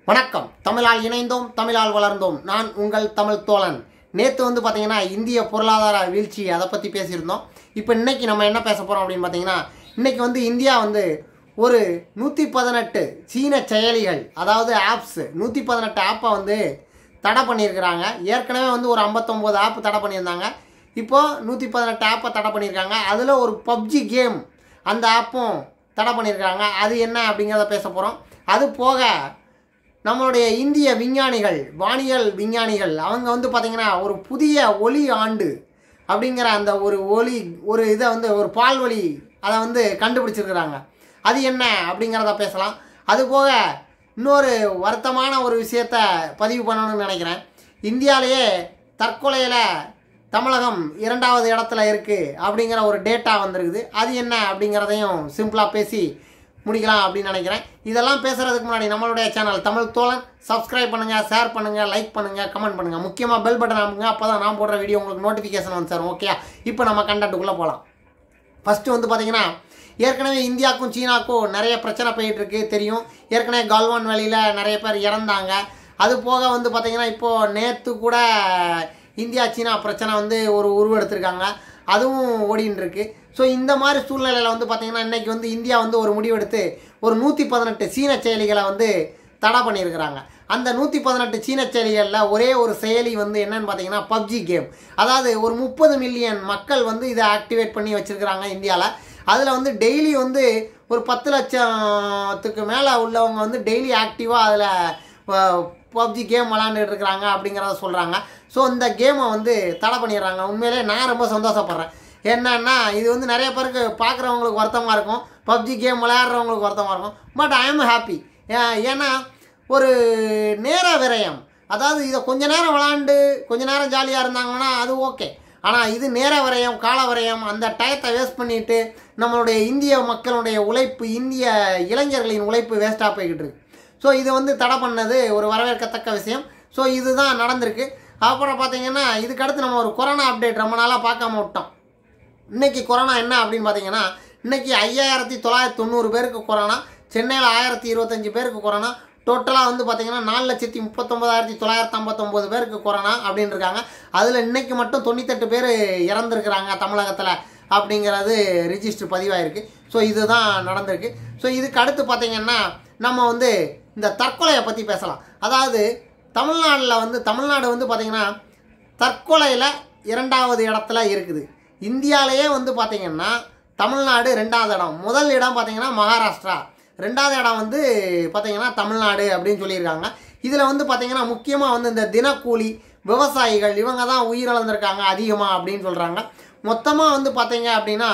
வணக்கம் தமிழால் இணைந்தோம் தமிழால் வளர்ந்தோம் நான் உங்கள் தமிழ் தோழன் நேற்று வந்து பார்த்தீங்கன்னா இந்திய பொருளாதார வீழ்ச்சி அதை பற்றி பேசியிருந்தோம் இப்போ இன்னைக்கு நம்ம என்ன பேச போகிறோம் அப்படின்னு பார்த்தீங்கன்னா இன்னைக்கு வந்து இந்தியா வந்து ஒரு நூற்றி பதினெட்டு சீன செயலிகள் அதாவது ஆப்ஸ் நூற்றி பதினெட்டு ஆப்பை வந்து தடை பண்ணியிருக்கிறாங்க ஏற்கனவே வந்து ஒரு ஐம்பத்தொம்போது ஆப் தடை பண்ணியிருந்தாங்க இப்போது நூற்றி பதினெட்டு ஆப்பை தடை பண்ணியிருக்காங்க அதில் ஒரு பப்ஜி கேம் அந்த ஆப்பும் தடை பண்ணியிருக்காங்க அது என்ன அப்படிங்கிறத பேச போகிறோம் அது போக நம்மளுடைய இந்திய விஞ்ஞானிகள் வானியல் விஞ்ஞானிகள் அவங்க வந்து பார்த்திங்கன்னா ஒரு புதிய ஒளி ஆண்டு அப்படிங்கிற அந்த ஒரு ஒளி ஒரு இதை வந்து ஒரு பால்வழி அதை வந்து கண்டுபிடிச்சிருக்கிறாங்க அது என்ன அப்படிங்கிறத பேசலாம் அது போக இன்னொரு வருத்தமான ஒரு விஷயத்த பதிவு பண்ணணும்னு நினைக்கிறேன் இந்தியாவிலேயே தற்கொலையில் தமிழகம் இரண்டாவது இடத்துல இருக்குது அப்படிங்கிற ஒரு டேட்டா வந்திருக்குது அது என்ன அப்படிங்கிறதையும் சிம்பிளாக பேசி முடிக்கலாம் அப்படின்னு நினைக்கிறேன் இதெல்லாம் பேசுகிறதுக்கு முன்னாடி நம்மளுடைய சேனல் தமிழ் தோழன் சப்ஸ்கிரைப் பண்ணுங்கள் ஷேர் பண்ணுங்கள் லைக் பண்ணுங்கள் கமெண்ட் பண்ணுங்கள் முக்கியமாக பெல் பட்டன் அமுங்க அப்போ தான் நான் போடுற வீடியோ உங்களுக்கு நோட்டிஃபிகேஷன் வந்து சார் ஓகே இப்போ நம்ம கண்டென்ட்டுக்குள்ளே போகலாம் ஃபஸ்ட்டு வந்து பார்த்தீங்கன்னா ஏற்கனவே இந்தியாவுக்கும் சீனாவுக்கும் நிறைய பிரச்சனை போயிட்டு இருக்கு தெரியும் ஏற்கனவே கால்வான் வேலியில் நிறைய பேர் இறந்தாங்க அது போக வந்து பார்த்தீங்கன்னா இப்போது நேற்று கூட இந்தியா சீனா பிரச்சனை வந்து ஒரு உருவெடுத்திருக்காங்க அதுவும் ஓடின்னு இருக்கு ஸோ இந்த மாதிரி சூழ்நிலையில் வந்து பார்த்தீங்கன்னா இன்றைக்கி வந்து இந்தியா வந்து ஒரு முடிவெடுத்து ஒரு நூற்றி பதினெட்டு சீன செயலிகளை வந்து தடை பண்ணியிருக்கிறாங்க அந்த நூற்றி பதினெட்டு சீன செயலிகளில் ஒரே ஒரு செயலி வந்து என்னன்னு பார்த்தீங்கன்னா பப்ஜி கேம் அதாவது ஒரு முப்பது மில்லியன் மக்கள் வந்து இதை ஆக்டிவேட் பண்ணி வச்சுருக்கிறாங்க இந்தியாவில் அதில் வந்து டெய்லி வந்து ஒரு பத்து லட்சத்துக்கு மேலே உள்ளவங்க வந்து டெய்லி ஆக்டிவாக அதில் பப்ஜி கேம் விளாண்டுட்டு இருக்கிறாங்க அப்படிங்கிறத சொல்கிறாங்க ஸோ இந்த கேமை வந்து தடை பண்ணிடுறாங்க உண்மையிலே நான் ரொம்ப சந்தோஷப்படுறேன் என்னன்னா இது வந்து நிறைய பேருக்கு பார்க்குறவங்களுக்கு வருத்தமாக இருக்கும் பப்ஜி கேம் விளையாடுறவங்களுக்கு வருத்தமாக இருக்கும் பட் ஐ எம் ஹாப்பி ஏன்னா ஒரு நேர விரயம் அதாவது இதை கொஞ்ச நேரம் விளாண்டு கொஞ்ச நேரம் ஜாலியாக இருந்தாங்கன்னா அது ஓகே ஆனால் இது நேர விரயம் கால விரயம் அந்த டயத்தை வேஸ்ட் பண்ணிட்டு நம்மளுடைய இந்திய மக்களுடைய உழைப்பு இந்திய இளைஞர்களின் உழைப்பு வேஸ்ட்டாக போய்கிட்டு இருக்கு ஸோ இது வந்து தடை பண்ணது ஒரு வரவேற்கத்தக்க விஷயம் ஸோ இதுதான் நடந்திருக்கு அப்புறம் பார்த்தீங்கன்னா இதுக்கு அடுத்து நம்ம ஒரு கொரோனா அப்டேட் ரொம்ப நாளாக பார்க்காம விட்டோம் இன்னைக்கு கொரோனா என்ன அப்படின்னு பார்த்தீங்கன்னா இன்னைக்கு ஐயாயிரத்தி தொள்ளாயிரத்தி தொண்ணூறு பேருக்கு கொரோனா சென்னையில் ஆயிரத்தி இருபத்தஞ்சி பேருக்கு கொரோனா டோட்டலாக வந்து பார்த்தீங்கன்னா நாலு லட்சத்தி முப்பத்தொம்பதாயிரத்தி தொள்ளாயிரத்தி ஐம்பத்தொம்போது பேருக்கு கொரோனா அப்படின்னு இருக்காங்க அதில் இன்னைக்கு மட்டும் தொண்ணூத்தெட்டு பேர் இறந்துருக்குறாங்க தமிழகத்தில் அப்படிங்கிறது ரிஜிஸ்டர் பதிவாயிருக்கு ஸோ இதுதான் நடந்திருக்கு ஸோ இதுக்கு அடுத்து பார்த்தீங்கன்னா நம்ம வந்து இந்த தற்கொலையை பற்றி பேசலாம் அதாவது தமிழ்நாட்டில் வந்து தமிழ்நாடு வந்து பார்த்திங்கன்னா தற்கொலையில் இரண்டாவது இடத்துல இருக்குது இந்தியாவிலேயே வந்து பார்த்திங்கன்னா தமிழ்நாடு ரெண்டாவது இடம் முதல் இடம் பார்த்திங்கன்னா மகாராஷ்டிரா ரெண்டாவது இடம் வந்து பார்த்திங்கன்னா தமிழ்நாடு அப்படின்னு சொல்லியிருக்காங்க இதில் வந்து பார்த்திங்கன்னா முக்கியமாக வந்து இந்த தினக்கூலி விவசாயிகள் இவங்க தான் உயிரிழந்திருக்காங்க அதிகமாக அப்படின்னு சொல்கிறாங்க மொத்தமாக வந்து பார்த்தீங்க அப்படின்னா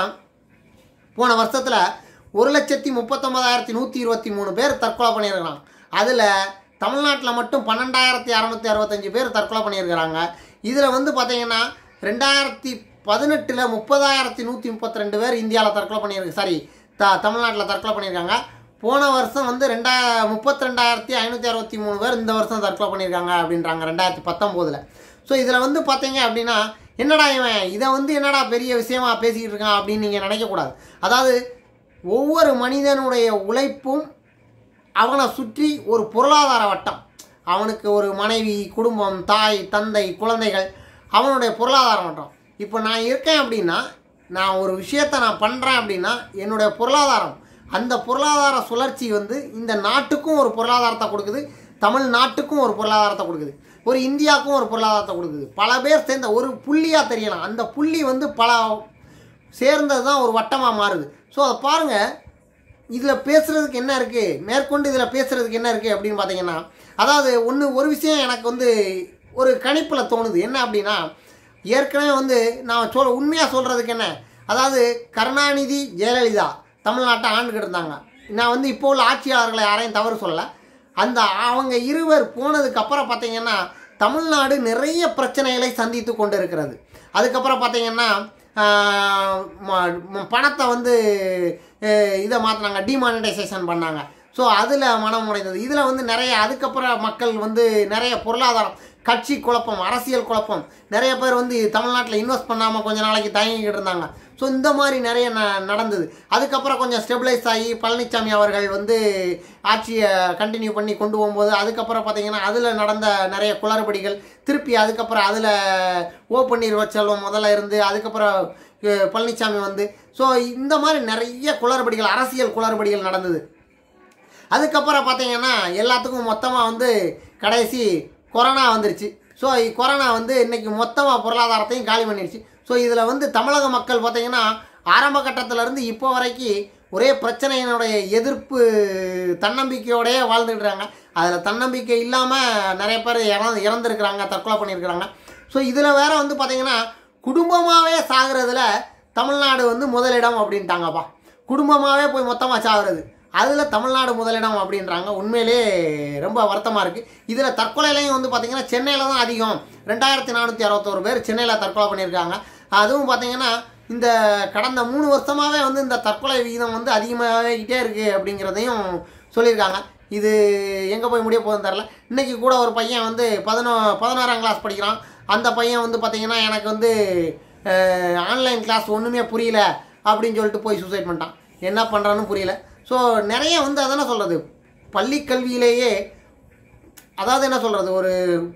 போன வருஷத்தில் ஒரு லட்சத்தி முப்பத்தொம்பதாயிரத்தி நூற்றி இருபத்தி மூணு பேர் தற்கொலை பண்ணியிருக்கிறாங்க அதில் தமிழ்நாட்டில் மட்டும் பன்னெண்டாயிரத்தி அறநூற்றி அறுபத்தஞ்சு பேர் தற்கொலை பண்ணியிருக்கிறாங்க இதில் வந்து பார்த்தீங்கன்னா ரெண்டாயிரத்தி பதினெட்டில் முப்பதாயிரத்தி நூற்றி முப்பத்தி ரெண்டு பேர் இந்தியாவில் தற்கொலை பண்ணியிருக்கு சாரி த தமிழ்நாட்டில் தற்கொலை பண்ணியிருக்காங்க போன வருஷம் வந்து ரெண்டா முப்பத்தி ரெண்டாயிரத்தி ஐநூற்றி அறுபத்தி மூணு பேர் இந்த வருஷம் தற்கொலை பண்ணியிருக்காங்க அப்படின்றாங்க ரெண்டாயிரத்தி பத்தொம்போதில் ஸோ இதில் வந்து பார்த்தீங்க அப்படின்னா என்னடா இவன் இதை வந்து என்னடா பெரிய விஷயமா பேசிக்கிட்டு இருக்கான் அப்படின்னு நீங்கள் நினைக்கக்கூடாது அதாவது ஒவ்வொரு மனிதனுடைய உழைப்பும் அவனை சுற்றி ஒரு பொருளாதார வட்டம் அவனுக்கு ஒரு மனைவி குடும்பம் தாய் தந்தை குழந்தைகள் அவனுடைய பொருளாதார வட்டம் இப்போ நான் இருக்கேன் அப்படின்னா நான் ஒரு விஷயத்தை நான் பண்ணுறேன் அப்படின்னா என்னுடைய பொருளாதாரம் அந்த பொருளாதார சுழற்சி வந்து இந்த நாட்டுக்கும் ஒரு பொருளாதாரத்தை கொடுக்குது தமிழ்நாட்டுக்கும் ஒரு பொருளாதாரத்தை கொடுக்குது ஒரு இந்தியாவுக்கும் ஒரு பொருளாதாரத்தை கொடுக்குது பல பேர் சேர்ந்த ஒரு புள்ளியாக தெரியலாம் அந்த புள்ளி வந்து பல சேர்ந்தது தான் ஒரு வட்டமாக மாறுது ஸோ அதை பாருங்கள் இதில் பேசுகிறதுக்கு என்ன இருக்குது மேற்கொண்டு இதில் பேசுகிறதுக்கு என்ன இருக்குது அப்படின்னு பார்த்தீங்கன்னா அதாவது ஒன்று ஒரு விஷயம் எனக்கு வந்து ஒரு கணிப்பில் தோணுது என்ன அப்படின்னா ஏற்கனவே வந்து நான் சொல் உண்மையாக சொல்கிறதுக்கு என்ன அதாவது கருணாநிதி ஜெயலலிதா தமிழ்நாட்டை ஆண்டுகிட்டு இருந்தாங்க நான் வந்து இப்போ உள்ள ஆட்சியாளர்களை யாரையும் தவறு சொல்லலை அந்த அவங்க இருவர் போனதுக்கு அப்புறம் பார்த்தீங்கன்னா தமிழ்நாடு நிறைய பிரச்சனைகளை சந்தித்து கொண்டு இருக்கிறது அதுக்கப்புறம் பார்த்தீங்கன்னா பணத்தை வந்து இதை மாற்றினாங்க டிமானிட்டைசேஷன் பண்ணாங்க ஸோ அதில் மனம் உடைந்தது இதில் வந்து நிறைய அதுக்கப்புறம் மக்கள் வந்து நிறைய பொருளாதாரம் கட்சி குழப்பம் அரசியல் குழப்பம் நிறைய பேர் வந்து தமிழ்நாட்டில் இன்வெஸ்ட் பண்ணாமல் கொஞ்ச நாளைக்கு தயங்கிக்கிட்டு இருந்தாங்க ஸோ இந்த மாதிரி நிறைய ந நடந்தது அதுக்கப்புறம் கொஞ்சம் ஸ்டெபிளைஸ் ஆகி பழனிசாமி அவர்கள் வந்து ஆட்சியை கண்டினியூ பண்ணி கொண்டு போகும்போது அதுக்கப்புறம் பார்த்தீங்கன்னா அதில் நடந்த நிறைய குளறுபடிகள் திருப்பி அதுக்கப்புறம் அதில் ஓ பன்னீர்செல்வம் முதல்ல இருந்து அதுக்கப்புறம் அஹ், பழனிசாமி வந்து ஸோ இந்த மாதிரி நிறைய குளறுபடிகள் அரசியல் குளறுபடிகள் நடந்தது அதுக்கப்புறம் பார்த்தீங்கன்னா எல்லாத்துக்கும் மொத்தமாக வந்து கடைசி கொரோனா வந்துருச்சு ஸோ கொரோனா வந்து இன்னைக்கு மொத்தமாக பொருளாதாரத்தையும் காலி பண்ணிடுச்சு ஸோ இதில் வந்து தமிழக மக்கள் பார்த்தீங்கன்னா ஆரம்ப கட்டத்திலேருந்து இப்போ வரைக்கும் ஒரே பிரச்சனையினுடைய எதிர்ப்பு தன்னம்பிக்கையோடயே வாழ்ந்துட்டுறாங்க அதில் தன்னம்பிக்கை இல்லாமல் நிறைய பேர் இறந்து இறந்துருக்குறாங்க தற்கொலை பண்ணியிருக்கிறாங்க ஸோ இதில் வேற வந்து பார்த்தீங்கன்னா குடும்பமாகவே சாகுறதுல தமிழ்நாடு வந்து முதலிடம் அப்படின்ட்டாங்கப்பா குடும்பமாகவே போய் மொத்தமாக சாகுறது அதில் தமிழ்நாடு முதலிடம் அப்படின்றாங்க உண்மையிலே ரொம்ப வருத்தமாக இருக்குது இதில் தற்கொலையிலையும் வந்து பார்த்திங்கன்னா சென்னையில் தான் அதிகம் ரெண்டாயிரத்தி நானூற்றி அறுபத்தோரு பேர் சென்னையில் தற்கொலை பண்ணியிருக்காங்க அதுவும் பார்த்திங்கன்னா இந்த கடந்த மூணு வருஷமாகவே வந்து இந்த தற்கொலை விகிதம் வந்து அதிகமாகிட்டே இருக்குது அப்படிங்கிறதையும் சொல்லியிருக்காங்க இது எங்கே போய் முடிய போகுதுன்னு தெரில இன்றைக்கி கூட ஒரு பையன் வந்து பதினோ பதினாறாம் கிளாஸ் படிக்கிறான் அந்த பையன் வந்து பார்த்திங்கன்னா எனக்கு வந்து ஆன்லைன் கிளாஸ் ஒன்றுமே புரியல அப்படின்னு சொல்லிட்டு போய் சூசைட் பண்ணிட்டான் என்ன பண்ணுறான்னு புரியல ஸோ நிறைய வந்து அதானே சொல்கிறது பள்ளி கல்வியிலேயே அதாவது என்ன சொல்கிறது ஒரு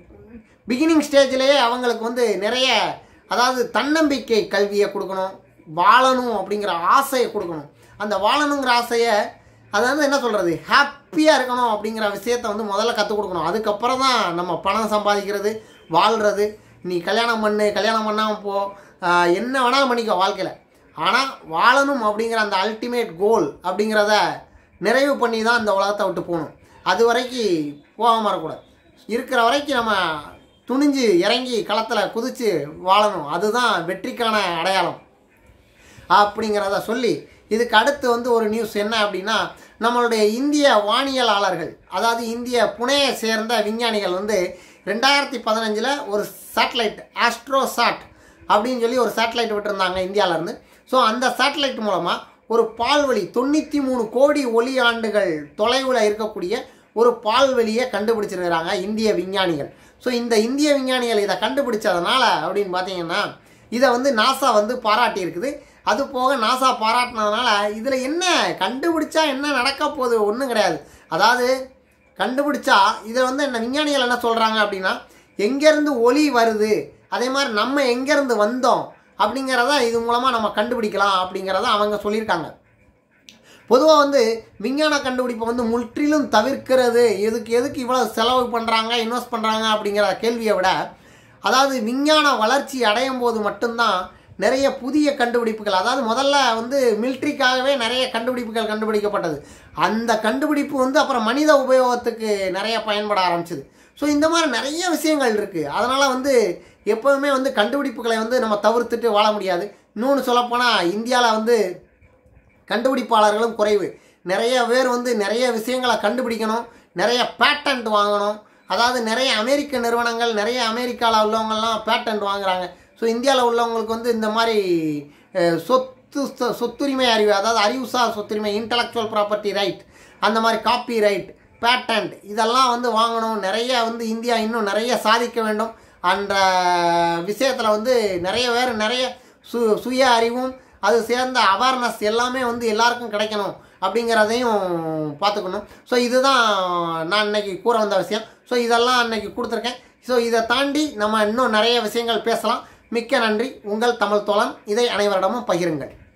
பிகினிங் ஸ்டேஜ்லேயே அவங்களுக்கு வந்து நிறைய அதாவது தன்னம்பிக்கை கல்வியை கொடுக்கணும் வாழணும் அப்படிங்கிற ஆசையை கொடுக்கணும் அந்த வாழணுங்கிற ஆசையை அதாவது என்ன சொல்கிறது ஹாப்பியாக இருக்கணும் அப்படிங்கிற விஷயத்த வந்து முதல்ல கற்றுக் கொடுக்கணும் அதுக்கப்புறம் தான் நம்ம பணம் சம்பாதிக்கிறது வாழ்கிறது நீ கல்யாணம் பண்ணு கல்யாணம் பண்ணாமல் போ ஆஹ் என்ன வேணாலும் பண்ணிக்கோ வாழ்க்கையில் ஆனால் வாழணும் அப்படிங்கிற அந்த அல்டிமேட் கோல் அப்படிங்கிறத நிறைவு பண்ணி தான் இந்த உலகத்தை விட்டு போகணும் அது வரைக்கும் போகாமல் இருக்கக்கூடாது இருக்கிற வரைக்கும் நம்ம துணிஞ்சு இறங்கி களத்தில் குதித்து வாழணும் அதுதான் வெற்றிக்கான அடையாளம் அப்படிங்கிறத சொல்லி இதுக்கு அடுத்து வந்து ஒரு நியூஸ் என்ன அப்படின்னா நம்மளுடைய இந்திய வானியலாளர்கள் அதாவது இந்திய புனேயை சேர்ந்த விஞ்ஞானிகள் வந்து ரெண்டாயிரத்தி பதினஞ்சில் ஒரு சேட்டலைட் ஆஸ்ட்ரோசாட் அப்படின்னு சொல்லி ஒரு சேட்டலைட் விட்டுருந்தாங்க இந்தியாவிலேருந்து ஸோ அந்த சேட்டலைட் மூலமாக ஒரு பால்வழி தொண்ணூற்றி மூணு கோடி ஒளி ஆண்டுகள் தொலைவில் இருக்கக்கூடிய ஒரு பால்வெளியை கண்டுபிடிச்சிருக்கிறாங்க இந்திய விஞ்ஞானிகள் ஸோ இந்த இந்திய விஞ்ஞானிகள் இதை கண்டுபிடிச்சதுனால அப்படின்னு பார்த்தீங்கன்னா இதை வந்து நாசா வந்து பாராட்டி இருக்குது அது போக நாசா பாராட்டினதுனால இதில் என்ன கண்டுபிடிச்சா என்ன நடக்க போகுது ஒன்றும் கிடையாது அதாவது கண்டுபிடிச்சா இதை வந்து என்ன விஞ்ஞானிகள் என்ன சொல்கிறாங்க அப்படின்னா எங்கேருந்து ஒளி வருது அதே மாதிரி நம்ம எங்கேருந்து வந்தோம் அப்படிங்கிறத இது மூலமாக நம்ம கண்டுபிடிக்கலாம் அப்படிங்கிறத அவங்க சொல்லியிருக்காங்க பொதுவாக வந்து விஞ்ஞான கண்டுபிடிப்பை வந்து முற்றிலும் தவிர்க்கிறது எதுக்கு எதுக்கு இவ்வளோ செலவு பண்ணுறாங்க இன்வெஸ்ட் பண்ணுறாங்க அப்படிங்கிற கேள்வியை விட அதாவது விஞ்ஞான வளர்ச்சி அடையும் போது மட்டும்தான் நிறைய புதிய கண்டுபிடிப்புகள் அதாவது முதல்ல வந்து மிலிட்ரிக்காகவே நிறைய கண்டுபிடிப்புகள் கண்டுபிடிக்கப்பட்டது அந்த கண்டுபிடிப்பு வந்து அப்புறம் மனித உபயோகத்துக்கு நிறைய பயன்பட ஆரம்பிச்சது ஸோ இந்த மாதிரி நிறைய விஷயங்கள் இருக்குது அதனால் வந்து எப்போவுமே வந்து கண்டுபிடிப்புகளை வந்து நம்ம தவிர்த்துட்டு வாழ முடியாது இன்னொன்று சொல்லப்போனால் இந்தியாவில் வந்து கண்டுபிடிப்பாளர்களும் குறைவு நிறைய பேர் வந்து நிறைய விஷயங்களை கண்டுபிடிக்கணும் நிறைய பேட்டன்ட் வாங்கணும் அதாவது நிறைய அமெரிக்க நிறுவனங்கள் நிறைய அமெரிக்காவில் உள்ளவங்கெல்லாம் பேட்டன்ட் வாங்குறாங்க ஸோ இந்தியாவில் உள்ளவங்களுக்கு வந்து இந்த மாதிரி அஹ், சொத்து சொ- சொத்துரிமை அறிவு அதாவது அறிவுசார் சொத்துரிமை இன்டலெக்சுவல் ப்ராப்பர்ட்டி ரைட் அந்த மாதிரி காப்பி ரைட் பேட்டன்ட் இதெல்லாம் வந்து வாங்கணும் நிறைய வந்து இந்தியா இன்னும் நிறைய சாதிக்க வேண்டும் அந்த விஷயத்தில் வந்து நிறைய பேர் நிறைய சு சுய அறிவும் அது சேர்ந்த அவேர்னஸ் எல்லாமே வந்து எல்லாருக்கும் கிடைக்கணும் அப்படிங்கிறதையும் பார்த்துக்கணும் ஸோ இதுதான் நான் இன்னைக்கு கூற வந்த விஷயம் ஸோ இதெல்லாம் இன்னைக்கு கொடுத்துருக்கேன் ஸோ இதை தாண்டி நம்ம இன்னும் நிறைய விஷயங்கள் பேசலாம் மிக்க நன்றி உங்கள் தமிழ் தோழன் இதை அனைவரிடமும் பகிருங்கள்